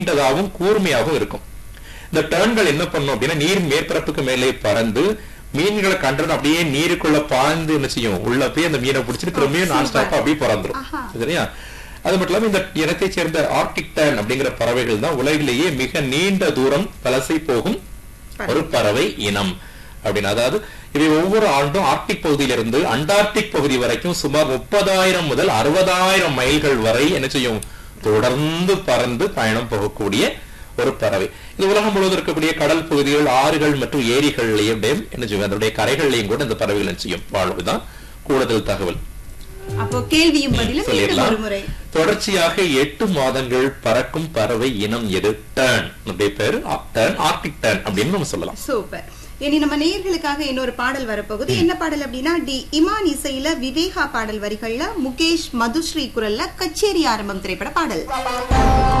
நீண்டதாகவும் கூர்மையாகவும் இருக்கும் இந்த டேர்ன்கள் என்ன பண்ணும் அப்படின்னா நீர் மேற்பரப்புக்கு மேலே பறந்து மீன்களை கண்டது அப்படியே நீருக்குள்ள பாய்ந்து என்ன செய்யும் உள்ள போய் அந்த மீனை பிடிச்சிட்டு திரும்பியும் நான் ஸ்டாப்பா அப்படியே பறந்துரும் ஆஹா. சரியா அது மட்டும் இல்லாம இந்த இனத்தை சேர்ந்த ஆர்டிக் டேன் அப்படிங்கிற பறவைகள் தான் உலகிலேயே மிக நீண்ட தூரம் வலசை போகும் ஒரு பறவை இனம் அப்படின்னு அதாவது இவை ஒவ்வொரு ஆண்டும் ஆர்டிக் பகுதியிலிருந்து அண்டார்டிக் பகுதி வரைக்கும் சுமார் முப்பதாயிரம் முதல் அறுபதாயிரம் மைல்கள் வரை என்ன செய்யும் தொடர்ந்து பறந்து பயணம் போகக்கூடிய ஒரு பறவை இது உலகம் முழுவதும் இருக்கக்கூடிய கடல் பகுதிகள் ஆறுகள் மற்றும் ஏரிகள்லயும் என்ன செய்யும் அதனுடைய கரைகள்லையும் கூட இந்த பறவைகள் என்ன செய்யும் வாழ்வுதான் கூடுதல் தகவல் அப்போ கேள்வியும் பதிலும் மீண்டும் சொல்லிடலாம் ஒரு முறை தொடர்ச்சியாக எட்டு மாதங்கள் பறக்கும் பறவை இனம் எது டர்ன் அப்படியே பேரு டர்ன் ஆர்டிக் டர்ன் அப்படின்னு நம்ம சொல்லலாம் சூப்பர் இனி நம்ம நேயர்களுக்காக இன்னொரு பாடல் வரப்போகுது என்ன பாடல் அப்படின்னா டி இமான் இசையில விவேகா பாடல் வரிகள்ல முகேஷ் மதுஸ்ரீ குரல்ல கச்சேரி ஆரம்பம் திரைப்பட பாடல்